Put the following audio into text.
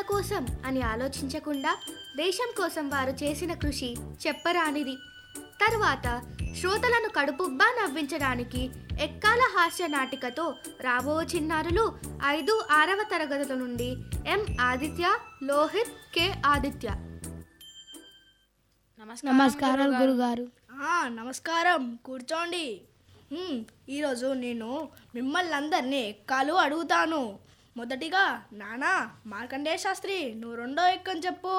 కోసం అని ఆలోచించకుండా దేశం కోసం వారు చేసిన కృషి చెప్పరానిది తరువాత శ్రోతలను కడుపుబ్బా నవ్వించడానికి ఎక్కాల హాస్య నాటికతో రాబో చిన్నారులు ఐదు ఆరవ తరగతుల నుండి ఎం ఆదిత్య లోహిత్ కె ఆదిత్య నమస్కారాలు గురుగారు ఆ, నమస్కారం కూర్చోండి హ్మ్, ఈరోజు నేను మిమ్మల్ని అందరినీ ఎక్కాలు అడుగుతాను మొదటిగా నానా మార్కండేయ శాస్త్రి నువ్వు రెండో ఎక్కని చెప్పు